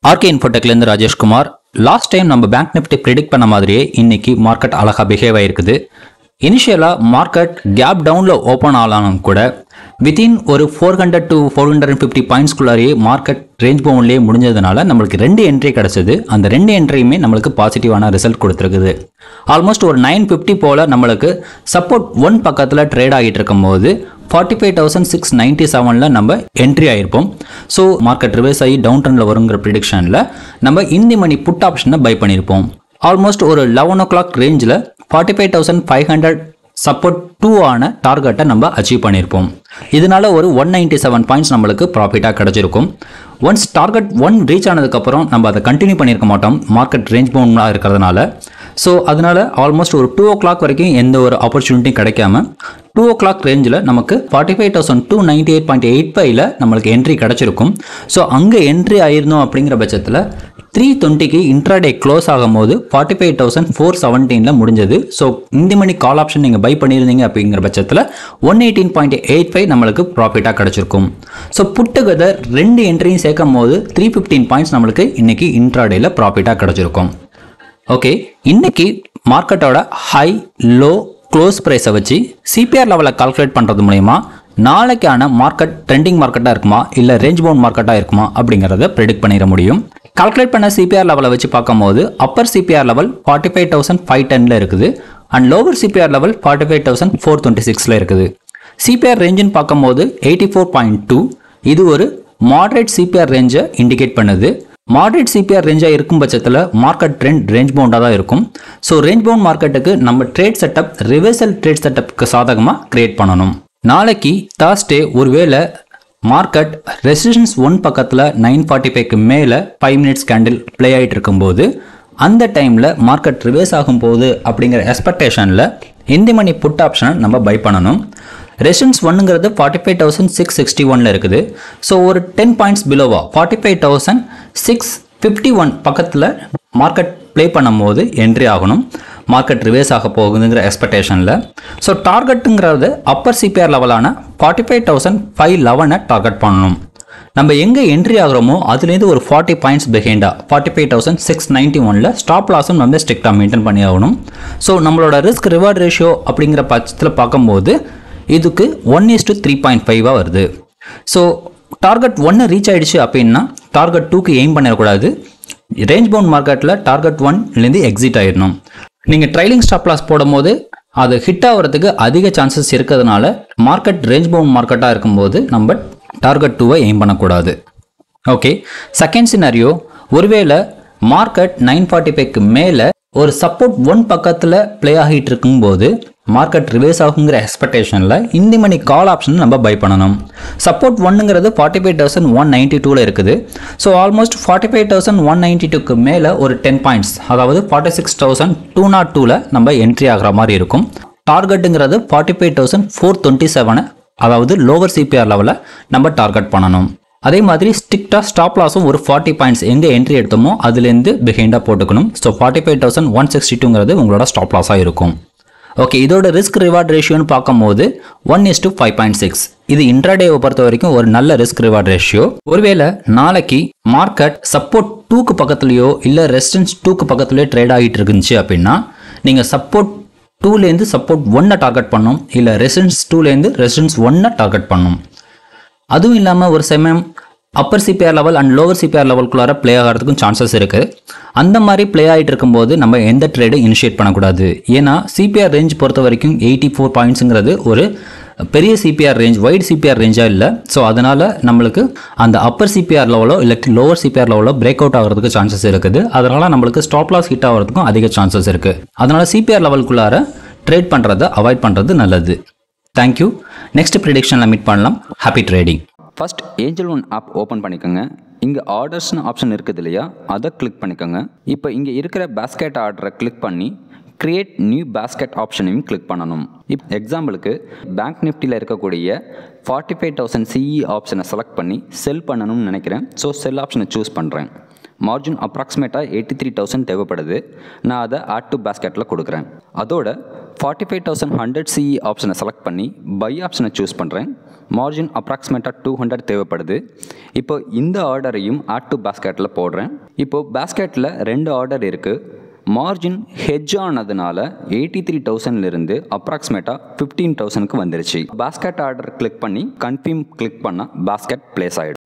RK இன்ஃபோடெக்லேருந்து Rajeshkumar last time நம்ம bank nifty predict பண்ண மாதிரியே இன்னைக்கு மார்க்கெட் அழகாக பிஹேவ் ஆயிருக்குது இனிஷியலாக மார்க்கெட் கேப் டவுனில் ஓப்பன் ஆனாலும் கூட வித்தின் ஒரு four hundred to four hundred and fifty பாயிண்ட்ஸ்குள்ளாரியே மார்க்கெட் ரேஞ்ச் பவுன்லேயே முடிஞ்சதுனால நம்மளுக்கு ரெண்டு என்ட்ரி கிடச்சிது அந்த ரெண்டு என்ட்ரியுமே நம்மளுக்கு பாசிட்டிவான ரிசல்ட் கொடுத்துருக்குது ஆல்மோஸ்ட் ஒரு நைன் ஃபிஃப்டி போல் நம்மளுக்கு சப்போர்ட் ஒன் பக்கத்தில் ட்ரேட் ஆகிட்டு இருக்கும்போது forty five thousand six ninety செவனில் நம்ம என்ட்ரி ஆயிருப்போம் ஸோ மார்க்கெட் ரிவர்ஸ் ஆகி டவுன் ட்ரெண்டில் வருங்கிற ப்ரிடிக்ஷனில் நம்ம இந்தி மணி புட் ஆப்ஷனை பை பண்ணியிருப்போம் ஆல்மோஸ்ட் ஒரு லெவன் ஓ கிளாக் ரேஞ்சில் forty five thousand five hundred support two ஆன டார்கெட்டை நம்ம அச்சீவ் பண்ணியிருப்போம் இதனால ஒரு ஒன் நைன்டி செவன் பாயிண்ட்ஸ் நம்மளுக்கு ப்ராஃபிட்டாக கிடச்சிருக்கும் ஒன்ஸ் டார்கெட் ஒன் ரீச் ஆனதுக்கப்புறம் நம்ம அதை கண்டினியூ பண்ணியிருக்க மாட்டோம் மார்க்கெட் ரேஞ்ச் பவுண்டாக இருக்கிறதுனால ஸோ அதனால ஆல்மோஸ்ட் ஒரு டூ ஓ கிளாக் வரைக்கும் எந்த ஒரு ஆப்பர்ச்சுனிட்டியும் கிடைக்காம டூ ஓ கிளாக் ரேஞ்சில் நமக்கு forty five thousand two ninety eight point eight ஃபைவ்ல நம்மளுக்கு என்ட்ரி கிடச்சிருக்கும் ஸோ அங்கே என்ட்ரி ஆயிருந்தோம் அப்படிங்கிற பட்சத்தில் த்ரீ டுவெண்ட்டிக்கு இன்ட்ராடே க்ளோஸ் ஆகும்போது ஃபார்ட்டி ஃபைவ் தௌசண்ட் ஃபோர் செவன்டீனில் முடிஞ்சது ஸோ இந்த மணி கால் ஆப்ஷன் நீங்கள் பை பண்ணியிருந்தீங்க அப்படிங்கிற பட்சத்தில் one eighteen point eight five நம்மளுக்கு ப்ராஃபிட்டாக கிடச்சிருக்கும் ஸோ புட்டுகதர் ரெண்டு என்ட்ரியும் சேர்க்கும் போது த்ரீ ஃபிஃப்டீன் பாயிண்ட்ஸ் நம்மளுக்கு இன்னைக்கு இன்ட்ராடேல ப்ராஃபிட்டாக கிடச்சிருக்கும் ஓகே இன்னைக்கு மார்க்கெட்டோட ஹை லோ க்ளோஸ் ப்ரைஸை வச்சு சிபிஆர் லெவலில் கால்குலேட் பண்ணுறது மூலயமா நாளைக்கான மார்க்கெட் ட்ரெண்டிங் மார்க்கெட்டாக இருக்குமா இல்லை ரேஞ்ச் பவுண்ட் மார்க்கெட்டாக இருக்குமா அப்படிங்கிறத ப்ரெடிக்ட் பண்ணிட முடியும் கால்குலேட் பண்ண சிபிஆர் லெவலை வச்சு பார்க்கும்போது upper CPR level forty five thousand five டெனில் இருக்குது and lower CPR level forty five thousand four twenty சிக்ஸில் இருக்குது சிபிஆர் ரேஞ்சுன்னு பார்க்கும்போது எயிட்டி ஃபோர் பாயிண்ட் டூ இது ஒரு மாடரேட் சிபிஆர் ரேஞ்சை இண்டிகேட் பண்ணுது மாடரேட் சிபிஆர் ரேஞ்சாக இருக்கும் பட்சத்தில் மார்க்கெட் ட்ரெண்ட் ரேஞ்ச் பவுண்டாக தான் இருக்கும் ஸோ ரேஞ்ச் பவுண்ட் மார்க்கெட்டுக்கு நம்ம ட்ரேட் செட்டப் ரிவர்சல் ட்ரேட் செட்டப்புக்கு சாதகமாக கிரியேட் பண்ணணும் நாளைக்கு தாஸ்டே ஒருவேளை மார்க்கெட் ரெசிஸ்டன்ஸ் ஒன் பக்கத்தில் நைன் ஃபார்ட்டி ஃபைவ்க்கு மேலே ஃபைவ் மினிட்ஸ் கேண்டில் ப்ளே ஆகிட்டு இருக்கும்போது அந்த டைமில் மார்க்கெட் ரிவர்ஸ் ஆகும் போகுது அப்படிங்கிற எக்ஸ்பெக்டேஷனில் இந்த மணி புட் ஆப்ஷனை நம்ம பை பண்ணணும் ரெசிடன்ஸ் ஒன்னுங்கிறது forty five thousand six sixty ஒனில் இருக்குது ஸோ ஒரு டென் பாயிண்ட்ஸ் பிலோவா forty five thousand six fifty one பக்கத்தில் மார்க்கெட் ப்ளே பண்ணும்போது என்ட்ரி ஆகணும் மார்க்கெட் ரிவேஸ் ஆக போகுதுங்கிற எக்ஸ்பெக்டேஷனில் ஸோ டார்கெட்டுங்கிறது அப்பர் சிபிஆர் லெவலான ஃபார்ட்டி ஃபைவ் தௌசண்ட் ஃபைவ் லெவனை டார்கெட் பண்ணணும் நம்ம எங்கே என்ட்ரி ஆகிறோமோ அதுலேருந்து ஒரு ஃபார்ட்டி பாயிண்ட்ஸ் பிஹைண்டா forty five thousand six ninety ஒனில் ஸ்டாப் லாஸும் நம்ம ஸ்ட்ரிக்டாக மெயின்டைன் பண்ணி ஆகணும் ஸோ நம்மளோட ரிஸ்க் ரிவார்ட் ரேஷியோ அப்படிங்கிற பட்சத்தில் பார்க்கும்போது இதுக்கு one is to three point ஃபைவாக வருது ஸோ டார்கெட் ஒன்று ரீச் ஆயிடுச்சு அப்படின்னா டார்கெட் டூக்கு எய்ம் பண்ணிடக்கூடாது ரேஞ்ச் பவுண்ட் மார்க்கெட்டில் டார்கெட் ஒன்லேருந்து எக்ஸிட் ஆயிடணும் நீங்கள் ட்ரைலிங் ஸ்டாப் லாஸ் போடும்போது அது ஹிட் ஆகிறதுக்கு அதிக சான்சஸ் இருக்கிறதுனால மார்க்கெட் ரேஞ்ச் பவுண்ட் மார்க்கெட்டாக இருக்கும்போது நம்ம டார்கெட் டூவை எய்ம் பண்ணக்கூடாது ஓகே செகண்ட் சினாரியோ ஒருவேளை மார்க்கெட் நைன் ஃபார்ட்டி ஃபைவ்க்கு மேலே ஒரு சப்போர்ட் ஒன் பக்கத்தில் ப்ளே ஆகிட்டு இருக்கும்போது மார்க்கெட் ரிவேஸ் ஆகுங்கிற எக்ஸ்பெக்டேஷனில் இந்த மணி கால் ஆப்ஷன் நம்ம பை பண்ணணும் சப்போர்ட் ஒன்னுங்கிறது forty five thousand one ninety டூவில் இருக்குது so almost forty five thousand one ninety டூக்கு மேலே ஒரு டென் பாயிண்ட்ஸ் அதாவது forty six thousand two nought டூவில் நம்ம என்ட்ரி ஆகிற மாதிரி இருக்கும் டார்கெட்டுங்கிறது forty five thousand four twenty செவனை அதாவது லோவர் சிபிஆர் லெவலில் நம்ம டார்கெட் பண்ணணும் அதே மாதிரி ஸ்ட்ரிக்டாக ஸ்டாப் லாஸும் ஒரு ஃபார்ட்டி பாயிண்ட்ஸ் எங்கே என்ட்ரி எடுத்தோமோ அதுலேருந்து பிஹைண்டாக போட்டுக்கணும் so forty five thousand one sixty டூங்கிறது உங்களோட ஸ்டாப் லாஸாக இருக்கும் ஓகே இதோட ரிஸ்க் ரிவார்ட் ரேஷியோன்னு பார்க்கும்போது one is to five point six இது இன்ட்ராடேவை பொறுத்த வரைக்கும் ஒரு நல்ல ரிஸ்க் ரிவார்ட் ரேஷியோ ஒருவேளை நாளைக்கு மார்க்கெட் சப்போர்ட் டூக்கு பக்கத்துலையோ இல்லை ரெசிஸ்டன்ஸ் டூக்கு பக்கத்துலையோ ட்ரேட் ஆகிட்டு இருந்துச்சு அப்படின்னா நீங்கள் சப்போர்ட் டூலேருந்து சப்போர்ட் ஒன்னை டார்கெட் பண்ணும் இல்லை ரெசிடன்ஸ் டூலேருந்து ரெசிடன்ஸ் ஒன்னை டார்கெட் பண்ணும் அதுவும் இல்லாமல் ஒரு சமயம் upper CPR level and lower CPR லெவல்குள்ளார ப்ளே ஆகிறதுக்கும் சான்சஸ் இருக்குது அந்த மாதிரி ப்ளே ஆகிட்டு இருக்கும்போது நம்ம எந்த ட்ரேடும் இனிஷியேட் பண்ணக்கூடாது ஏன்னா சிபிஆர் ரேஞ்ச் பொறுத்த வரைக்கும் எயிட்டி ஃபோர் பாயிண்ட்ஸுங்கிறது ஒரு பெரிய சிபிஆர் ரேஞ்ச் வைட் சிபிஆர் ரேஞ்சாக இல்லை ஸோ அதனால் நம்மளுக்கு அந்த அப்பர் சிபிஆர் லெவலோ இல்லாட்டி லோவர் சிபிஆர் லெவலோ பிரேக் அவுட் ஆகிறதுக்கு சான்சஸ் இருக்குது அதனால் நம்மளுக்கு ஸ்டாப் லாஸ் ஹிட் ஆகிறதுக்கும் அதிக சான்சஸ் இருக்குது அதனால் சிபிஆர் லெவலுக்குள்ளார ட்ரேட் பண்ணுறதை அவாய்ட் பண்ணுறது நல்லது தேங்க்யூ நெக்ஸ்ட் ப்ரிடிக்ஷனில் மீட் பண்ணலாம் happy trading first Angel One app open பண்ணிக்கோங்க இங்கே ஆர்டர்ஸ்னு ஆப்ஷன் இருக்குது இல்லையா அதை கிளிக் பண்ணிக்கோங்க இப்போ இங்கே இருக்கிற பேஸ்கெட் ஆர்டரை கிளிக் பண்ணி கிரியேட் நியூ பேஸ்கெட் ஆப்ஷனையும் கிளிக் பண்ணணும் இப் எக்ஸாம்பிளுக்கு பேங்க் நிஃப்டியில் இருக்கக்கூடிய ஃபார்ட்டி ஃபைவ் தௌசண்ட் சிஇ ஆப்ஷனை செலக்ட் பண்ணி செல் பண்ணணும்னு நினைக்கிறேன் ஸோ செல் ஆப்ஷனை சூஸ் பண்ணுறேன் மார்ஜின் அப்ராக்சிமேட்டாக எயிட்டி த்ரீ தௌசண்ட் தேவைப்படுது நான் அதை ஆட் டு பேஸ்கெட்டில் கொடுக்குறேன் அதோட forty five thousand hundred CE ஆப்ஷனை செலக்ட் பண்ணி பை ஆப்ஷனை சூஸ் பண்ணுறேன் மார்ஜின் அப்ராக்சிமேட்டாக டூ ஹண்ட்ரட் தேவைப்படுது இப்போ இந்த ஆர்டரையும் ஆட் டு பேஸ்கெட்டில் போடுறேன் இப்போ பேஸ்கெட்டில் ரெண்டு ஆர்டர் இருக்குது மார்ஜின் ஹெஜ் ஆனதுனால எயிட்டி த்ரீ தௌசண்ட்லேருந்து அப்ராக்சிமேட்டாக ஃபிஃப்டீன் தௌசண்ட்க்கு வந்துருச்சு பாஸ்கெட் ஆர்டர் கிளிக் பண்ணி கன்ஃபியூம் கிளிக் பண்ணால் பாஸ்கெட் பிளேஸ் ஆகிடும்